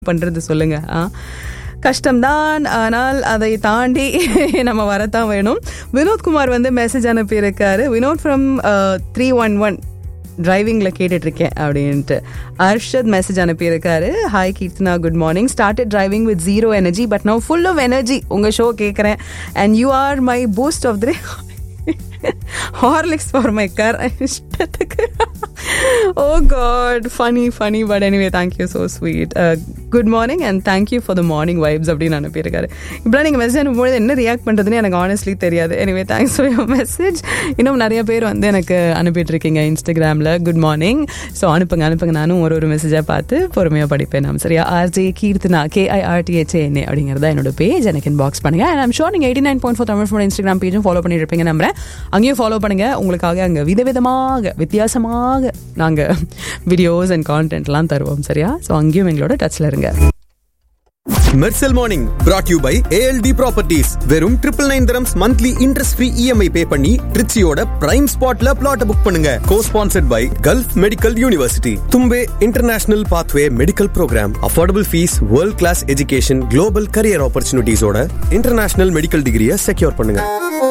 பண்றது சொல்லுங்க ஆ கஷ்டம்தான் ஆனால் அதை தாண்டி நம்ம வரத்தான் வேணும் வினோத்குமார் வந்து மெசேஜ் அனுப்பியிருக்காரு Vinod from three one one டிரைவிங்கில் கேட்டுட்ருக்கேன் அப்படின்ட்டு அர்ஷத் மெசேஜ் அனுப்பியிருக்காரு hi Keerthana good morning started driving with zero energy but no full of energy உங்கள் ஷோ கேட்குறேன் and you are my boost of the Horlicks for my car இஷ்டத்துக்கு oh god funny funny but anyway thank you so sweet good morning and thank you for the morning vibes அப்படின்னு அனுப்பியிருக்காரு இப்படிலாம் நீங்கள் message அனுப்பும்போது என்ன react பண்ணுறதுன்னு எனக்கு ஆனஸ்ட்லி தெரியாது anyway thanks for your message இன்னும் நிறைய பேர் வந்து எனக்கு அனுப்பிட்டு இருக்கீங்க இன்ஸ்டாகிராமில் குட் மார்னிங் ஸோ அனுப்புங்க அனுப்புங்க நானும் ஒரு ஒரு மெசேஜாக பார்த்து பொறுமையாக படிப்பேன் நான் சரியா ஆர்ஜே கீர்த்தனா கேஐஆர்டிஹெச்ஏஎன்ஏ அப்படிங்கிறத என்னோட பேஜ் எனக்கு இன்பாக்ஸ் பண்ணுங்க அண்ட் ஐம் ஷோர் நீங்கள் eighty nine point four Tamil phone Instagram பேஜும் ஃபாலோ பண்ணிட்டு இருப்பீங்க நம்புறேன் அங்கேயும் ஃபாலோ பண்ணுங்க உங்களுக்காக அங்கே விதவிதமாக வித்தியாசமாக நாங்கள் வீடியோஸ் அண்ட் கான்டென்ட்லாம் தருவோம் சரியா ஸோ அங்கேயும் எங்களோட டச்சில் இருங்க Mersal morning brought you by ALT properties வெறும் triple nine terms monthly interest free EMI pay பண்ணி ட்ரிச்சியோட பிரைம் ஸ்பாட்ல பிளாட் புக் பண்ணுங்க co sponsored by Gulf Medical University Thumbay international pathway medical program affordable fees world class education global career ஆப்பர்ச்சுனிட்டிஸோட international medical டிகிரியை secure பண்ணுங்க